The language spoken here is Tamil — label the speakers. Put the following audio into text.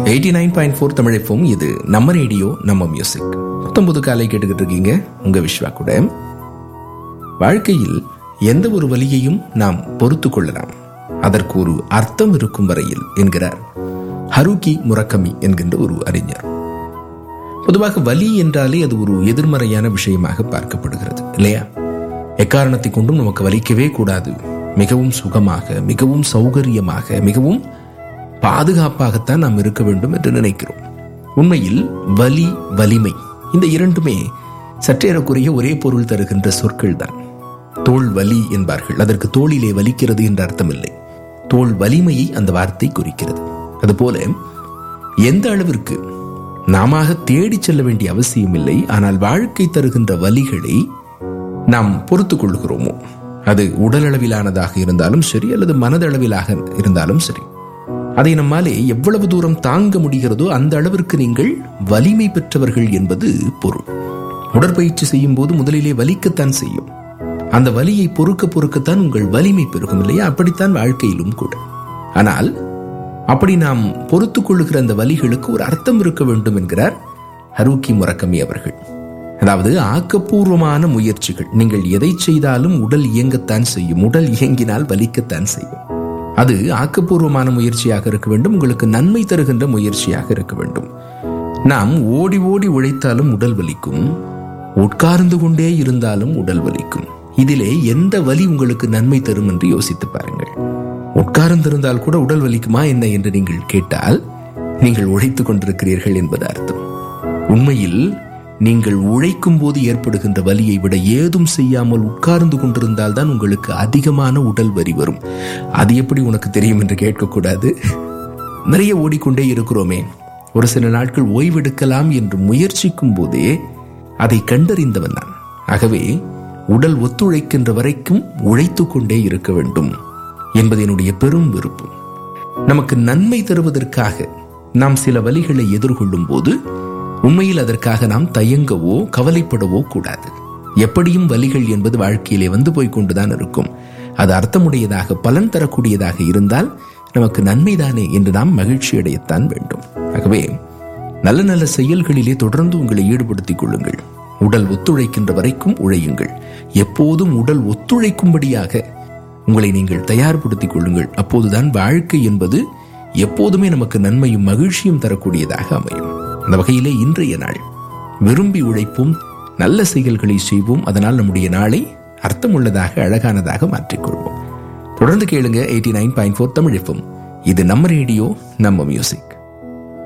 Speaker 1: எயிட்டி நைன் பாயிண்ட் ஃபோர் தமிழைப்போம் இது நம்ம ரேடியோ நம்ம மியூசிக் புத்தம்புது காலை கேட்டுக்கிட்டு இருக்கீங்க உங்க விஸ்வா கூட வாழ்க்கையில் எந்த ஒரு வலியையும் நாம் பொறுத்து கொள்ளலாம் அதற்கு ஒரு அர்த்தம் இருக்கும் வரையில் என்கிறார் ஹருகி முரக்கமி என்கின்ற ஒரு அறிஞர் பொதுவாக வலி என்றாலே அது ஒரு எதிர்மறையான விஷயமாக பார்க்கப்படுகிறது இல்லையா எக்காரணத்தை கொண்டும் நமக்கு வலிக்கவே கூடாது மிகவும் சுகமாக மிகவும் சௌகரியமாக மிகவும் பாதுகாப்பாகத்தான் நாம் இருக்க வேண்டும் என்று நினைக்கிறோம் உண்மையில் வலி வலிமை இந்த இரண்டுமே சற்றேறக்குறைய ஒரே பொருள் தருகின்ற சொற்கள் தான் தோல் வலி என்பார்கள் அதற்கு தோளிலே வலிக்கிறது என்ற அர்த்தமில்லை தோல் வலிமையை அந்த வார்த்தை குறிக்கிறது அதுபோல எந்த அளவிற்கு நாம தேடி செல்ல வேண்டிய அவசியம் இல்லை ஆனால் வாழ்க்கை தருகின்ற வலிகளை நாம் பொறுத்து கொள்கிறோமோ அது உடல் அளவிலானதாக இருந்தாலும் சரி அல்லது மனதளவிலாக இருந்தாலும் சரி அதை நம்மாலே எவ்வளவு தூரம் தாங்க முடிகிறதோ அந்த அளவிற்கு நீங்கள் வலிமை பெற்றவர்கள் என்பது பொருள் உடற்பயிற்சி செய்யும் போது முதலிலே வலிக்கத்தான் செய்யும் அந்த வலியை பொறுக்க பொறுக்கத்தான் உங்கள் வலிமை பெருகும் இல்லையா அப்படித்தான் வாழ்க்கையிலும் கூட ஆனால் அப்படி நாம் பொறுத்து கொள்ளுகிற அந்த வலிகளுக்கு ஒரு அர்த்தம் இருக்க வேண்டும் என்கிறார் ஹருக்கி முரக்கமி அவர்கள் அதாவது ஆக்கப்பூர்வமான முயற்சிகள் நீங்கள் எதை செய்தாலும் உடல் இயங்கத்தான் செய்யும் உடல் இயங்கினால் வலிக்கத்தான் செய்யும் அது ஆக்கப்பூர்வமான முயற்சியாக இருக்க வேண்டும் உங்களுக்கு நன்மை தருகின்ற முயற்சியாக இருக்க வேண்டும் நாம் ஓடி ஓடி உழைத்தாலும் உடல் வலிக்கும் உட்கார்ந்து கொண்டே இருந்தாலும் உடல் வலிக்கும் இதிலே எந்த வலி உங்களுக்கு நன்மை தரும் என்று யோசித்து பாருங்கள் உட்கார்ந்திருந்தால் கூட உடல் வலிக்குமா என்ன என்று நீங்கள் கேட்டால் நீங்கள் உழைத்துக் கொண்டிருக்கிறீர்கள் என்பது அர்த்தம் உண்மையில் நீங்கள் உழைக்கும் போது ஏற்படுகின்ற வலியை விட ஏதும் செய்யாமல் உட்கார்ந்து கொண்டிருந்தால் தான் உங்களுக்கு அதிகமான உடல் வரி வரும் அது எப்படி உனக்கு தெரியும் என்று கேட்கக்கூடாது நிறைய ஓடிக்கொண்டே இருக்கிறோமே ஒரு சில நாட்கள் ஓய்வெடுக்கலாம் என்று முயற்சிக்கும் போதே அதை கண்டறிந்தவன் நான் ஆகவே உடல் ஒத்துழைக்கின்ற வரைக்கும் உழைத்து கொண்டே இருக்க வேண்டும் என்பது என்னுடைய பெரும் விருப்பம் நமக்கு நன்மை தருவதற்காக நாம் சில வலிகளை எதிர்கொள்ளும் போது உண்மையில் அதற்காக நாம் தயங்கவோ கவலைப்படவோ கூடாது எப்படியும் வலிகள் என்பது வாழ்க்கையிலே வந்து போய் கொண்டுதான் இருக்கும் அது அர்த்தமுடையதாக பலன் தரக்கூடியதாக இருந்தால் நமக்கு நன்மைதானே என்று நாம் மகிழ்ச்சி அடையத்தான் வேண்டும் ஆகவே நல்ல நல்ல செயல்களிலே தொடர்ந்து உங்களை ஈடுபடுத்திக் கொள்ளுங்கள் உடல் ஒத்துழைக்கின்ற வரைக்கும் உழையுங்கள் எப்போதும் உடல் ஒத்துழைக்கும்படியாக உங்களை நீங்கள் தயார்படுத்திக் கொள்ளுங்கள் அப்போதுதான் வாழ்க்கை என்பது எப்போதுமே நமக்கு நன்மையும் மகிழ்ச்சியும் தரக்கூடியதாக அமையும் அந்த வகையிலே இன்றைய நாள் விரும்பி உழைப்போம் நல்ல செயல்களை செய்வோம் அதனால் நம்முடைய நாளை அர்த்தமுள்ளதாக அழகானதாக மாற்றிக்கொள்வோம் தொடர்ந்து கேளுங்க eighty nine point four Tamil இது நம்ம ரேடியோ நம்ம மியூசிக்